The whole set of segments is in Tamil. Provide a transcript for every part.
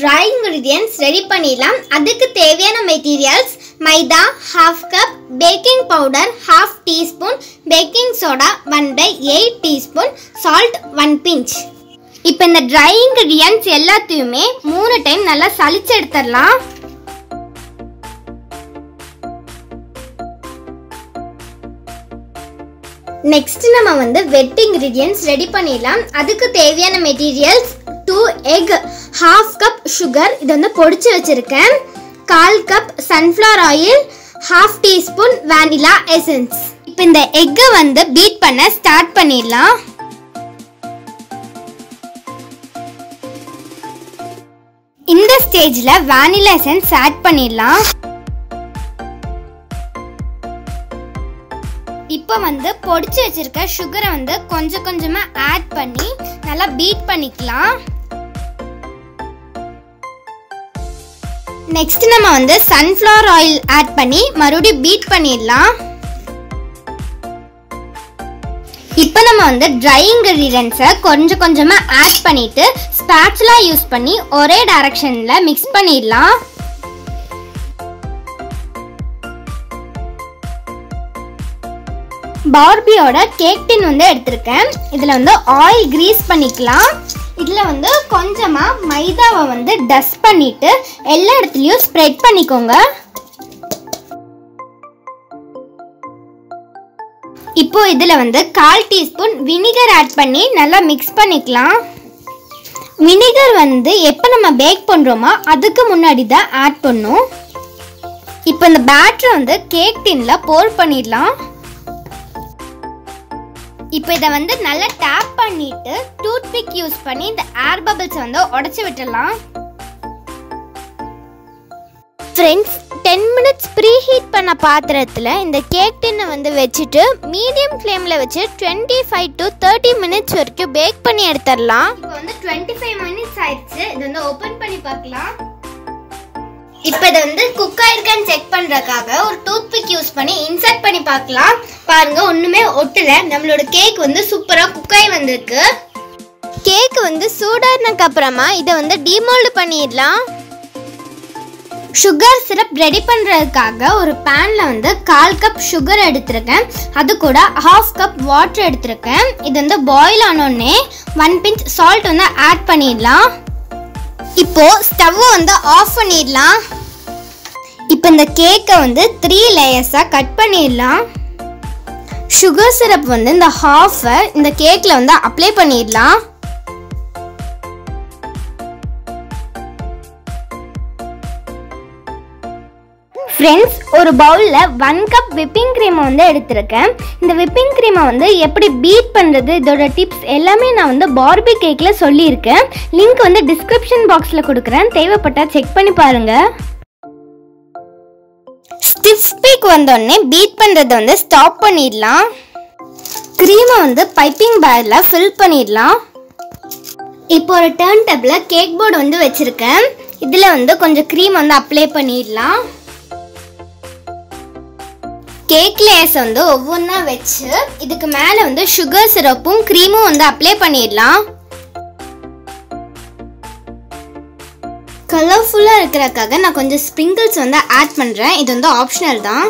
ட்ரை இன்க்ரீடியன்ட்ஸ் ரெடி பண்ணிடலாம் அதுக்கு தேவையான materials maida half cup baking powder half teaspoon baking soda one by eight teaspoon salt one pinch இப்போ இந்த ட்ரை இன்க்ரீடியன்ட்ஸ் எல்லாத்தையுமே மூணு டைம் நல்லா சலிச்சு எடுத்துடலாம் நெக்ஸ்ட் நம்ம வந்து வெட் இன்க்ரீடியன்ட்ஸ் ரெடி பண்ணிடலாம் அதுக்கு தேவையான materials two egg half cup sugar இது வந்து பொடிச்சு வச்சிருக்கேன் கால் cup sunflower oil half teaspoon vanilla essence இப்போ இந்த எக்கை வந்து பீட் பண்ண ஸ்டார்ட் பண்ணிடலாம் இந்த ஸ்டேஜில் வேனிலா எசன்ஸ் ஆட் பண்ணிடலாம் இப்போ வந்து பொடிச்சு வச்சிருக்க சுகரை வந்து கொஞ்சம் கொஞ்சமா ஆட் பண்ணி நல்லா பீட் பண்ணிக்கலாம் நெக்ஸ்ட் நம்ம வந்து சன்ஃப்ளவர் ஆயில் ஆட் பண்ணி மறுபடியும் பீட் பண்ணிடலாம் இப்போ நம்ம வந்து ட்ரை இன்கிரீடியன்ஸை கொஞ்சம் கொஞ்சமாக ஆட் பண்ணிட்டு ஸ்பேட்சுலா யூஸ் பண்ணி ஒரே டைரக்ஷனில் மிக்ஸ் பண்ணிடலாம் பார்பியோட கேக் டின் வந்து எடுத்திருக்கேன் இதில் வந்து ஆயில் கிரீஸ் பண்ணிக்கலாம் இதில் வந்து கொஞ்சமாக மைதாவை வந்து டஸ்ட் பண்ணிட்டு எல்லா இடத்துலையும் ஸ்ப்ரெட் பண்ணிக்கோங்க இப்போ இதில் வந்து கால் டீஸ்பூன் வினிகர் ஆட் பண்ணி நல்லா மிக்ஸ் பண்ணிக்கலாம் வினிகர் வந்து எப்போ நம்ம பேக் பண்ணுறோமோ அதுக்கு முன்னாடி தான் ஆட் பண்ணும் இப்போ இந்த பேட்டரை வந்து கேக் டின்ல போர் பண்ணிடலாம் இப்போ இதை வந்து நல்லா டேப் பண்ணிட்டு டூத் பிக் யூஸ் பண்ணி இந்த ஏர் பபிள்ஸ் வந்து உடைச்சு விட்டுடலாம் friends ten minutes preheat பண்ண பாத்திரத்தில் இந்த கேக் டின்னை வந்து வச்சுட்டு மீடியம் ஃப்ளேமில் வச்சு twenty five to thirty minutes வரைக்கும் பேக் பண்ணி எடுத்துடலாம் இப்போ வந்து டுவெண்ட்டி ஃபைவ் மினிட்ஸ் ஆயிடுச்சு இது வந்து ஓப்பன் பண்ணி பார்க்கலாம் இப்போ இதை வந்து குக் ஆயிருக்கான்னு செக் பண்றதுக்காக ஒரு டூத் பிக் யூஸ் பண்ணி இன்சர்ட் பண்ணி பார்க்கலாம் பாருங்க ஒண்ணுமே ஒட்டல நம்மளோட கேக் வந்து சூப்பரா குக் ஆகி வந்திருக்கு கேக் வந்து சூடானதுக்கு அப்புறமா இதை வந்து டிமோல்டு பண்ணிடலாம் சுகர் சிரப் ரெடி பண்ணுறதுக்காக ஒரு பேனில் வந்து கால் கப் சுகர் எடுத்திருக்கேன் அது கூட ஹாஃப் கப் வாட்டர் எடுத்திருக்கேன் இது வந்து பாயில் ஆனோடனே ஒன் பிஞ்ச் சால்ட் வந்து ஆட் பண்ணிடலாம் இப்போ ஸ்டவ் வந்து ஆஃப் பண்ணிடலாம் இப்போ இந்த கேக்கை வந்து த்ரீ லேயர்ஸாக கட் பண்ணிடலாம் சுகர் சிரப் வந்து இந்த ஹாஃபை இந்த கேக்கில் வந்து அப்ளை பண்ணிடலாம் ஃப்ரெண்ட்ஸ் ஒரு பவுலில் ஒன் கப் விப்பிங் க்ரீமை வந்து எடுத்திருக்கேன் இந்த விப்பிங் க்ரீமை வந்து எப்படி பீட் பண்ணுறது இதோட டிப்ஸ் எல்லாமே நான் வந்து பார்பி கேக்கில் சொல்லியிருக்கேன் லிங்க் வந்து டிஸ்கிரிப்ஷன் பாக்ஸில் கொடுக்குறேன் தேவைப்பட்டால் செக் பண்ணி பாருங்கள் ஸ்டிஃப் ஸ்பீக் வந்தோடனே பீட் பண்ணுறதை வந்து ஸ்டாப் பண்ணிடலாம் க்ரீமை வந்து பைப்பிங் பேரில் ஃபில் பண்ணிடலாம் இப்போ ஒரு டேர்ன் டேபிளில் கேக் போர்டு வந்து வச்சுருக்கேன் இதில் வந்து கொஞ்சம் க்ரீம் வந்து அப்ளை பண்ணிடலாம் கேக் லேயர்ஸ் வந்து ஒவ்வொன்றா வச்சு இதுக்கு மேலே வந்து சுகர் சிரப்பும் க்ரீமும் வந்து அப்ளை பண்ணிடலாம் கலர்ஃபுல்லாக இருக்கிறதுக்காக நான் கொஞ்சம் ஸ்ப்ரிங்கிள்ஸ் வந்து ஆட் பண்ணுறேன் இது வந்து ஆப்ஷனல் தான்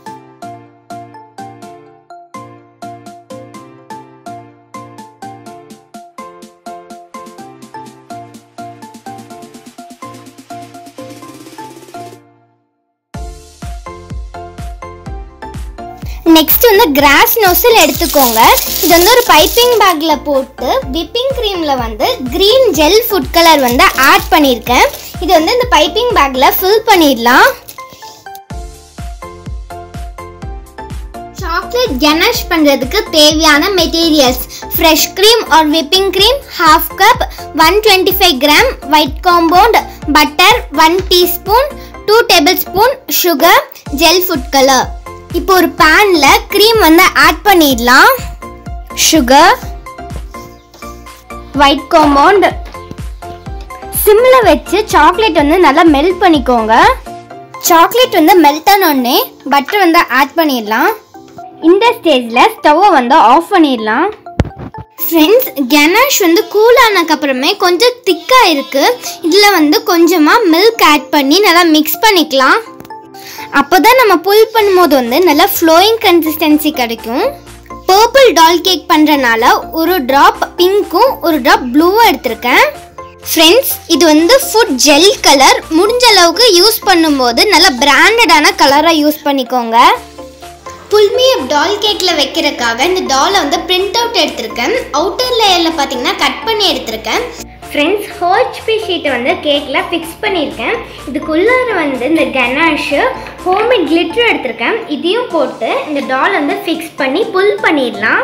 நெக்ஸ்ட் வந்து கிராஸ் நோசில் எடுத்துக்கோங்க இது வந்து ஒரு பைப்பிங் பேக்ல போட்டு விப்பிங் க்ரீம்ல வந்து கிரீன் ஜெல் ஃபுட் கலர் வந்து ஆட் பண்ணியிருக்கேன் இது வந்து இந்த பைப்பிங் பேக்ல ஃபில் பண்ணிடலாம் சாக்லேட் கெனஷ் பண்ணுறதுக்கு தேவையான materials fresh cream or whipping cream half cup one twenty five gram white compound butter one teaspoon two tablespoon sugar gel food colour இப்போ ஒரு பேனில் க்ரீம் வந்து ஆட் பண்ணிடலாம் சுகர் ஒயிட் காம்பவுண்ட் சிம்மில் வச்சு சாக்லேட் வந்து நல்லா மெல்ட் பண்ணிக்கோங்க சாக்லேட் வந்து மெல்ட் ஆனோடனே பட்டர் வந்து ஆட் பண்ணிடலாம் இந்த ஸ்டேஜில் ஸ்டவ்வை வந்து ஆஃப் பண்ணிடலாம் ஃப்ரெண்ட்ஸ் கனாஷ் வந்து கூல் ஆனதுக்கப்புறமே கொஞ்சம் திக்காக இருக்குது இதில் வந்து கொஞ்சமாக மில்க் ஆட் பண்ணி நல்லா மிக்ஸ் பண்ணிக்கலாம் அப்போ தான் நம்ம புல் பண்ணும்போது வந்து நல்லா ஃப்ளோயிங் கன்சிஸ்டன்சி கிடைக்கும் பர்பிள் டால் கேக் பண்ணுறனால ஒரு ட்ராப் பிங்க்கும் ஒரு ட்ராப் ப்ளூவும் எடுத்திருக்கேன் ஃப்ரெண்ட்ஸ் இது வந்து ஃபுட் ஜெல் கலர் முடிஞ்ச அளவுக்கு யூஸ் பண்ணும்போது நல்ல பிராண்டடான கலராக யூஸ் பண்ணிக்கோங்க புல்மி டால் கேக்கில் வைக்கிறதுக்காக இந்த டாலை வந்து பிரிண்ட் அவுட் எடுத்திருக்கேன் அவுட்டர் லேயரில் பார்த்தீங்கன்னா கட் பண்ணி எடுத்திருக்கேன் ஃப்ரெண்ட்ஸ் ஹோச்பி ஷீட்டை வந்து கேக்கில் ஃபிக்ஸ் பண்ணியிருக்கேன் இதுக்குள்ளார வந்து இந்த கனாஷு ஹோம்மேட் கிளிட்டர் எடுத்திருக்கேன் இதையும் போட்டு இந்த டால் வந்து ஃபிக்ஸ் பண்ணி புல் பண்ணிடலாம்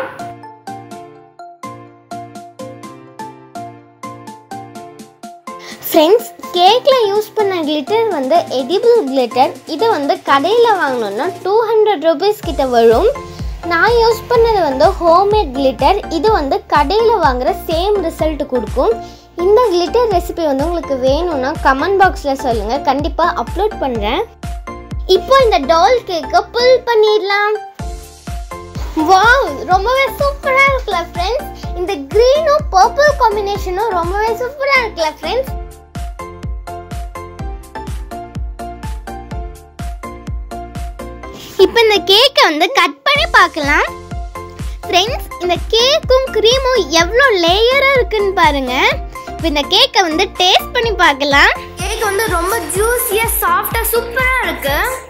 ஃப்ரெண்ட்ஸ் கேக்கில் யூஸ் பண்ண கிளிட்டர் வந்து எடிபிள் கிளிட்டர் இது வந்து கடையில் வாங்கினோன்னா டூ ஹண்ட்ரட் ருபீஸ் கிட்ட வரும் நான் யூஸ் பண்ணது வந்து ஹோம்மேட் கிளிட்டர் இது வந்து கடையில் வாங்குற சேம் ரிசல்ட் கொடுக்கும் இந்த கிளிட்டர் ரெசிபி வந்து உங்களுக்கு வேணும்னா கமெண்ட் பாக்ஸில் சொல்லுங்கள் கண்டிப்பாக அப்லோட் பண்ணுறேன் இப்போ இந்த டால் கேக்கை புல் பண்ணிடலாம் வாவ் ரொம்பவே சூப்பராக இருக்குல்ல ஃப்ரெண்ட்ஸ் இந்த க்ரீனும் பர்பிள் காம்பினேஷனும் ரொம்பவே சூப்பராக இருக்குல்ல ஃப்ரெண்ட்ஸ் இப்போ இந்த கேக்கை வந்து கட் பண்ணி பார்க்கலாம் ஃப்ரெண்ட்ஸ் இந்த கேக்கும் க்ரீமும் எவ்வளோ லேயராக இருக்குன்னு பாருங்க இப்போ இந்த கேக்கை வந்து டேஸ்ட் பண்ணி பார்க்கலாம் கேக் வந்து ரொம்ப ஜூஸியாக சாஃப்டாக சூப்பராக இருக்கு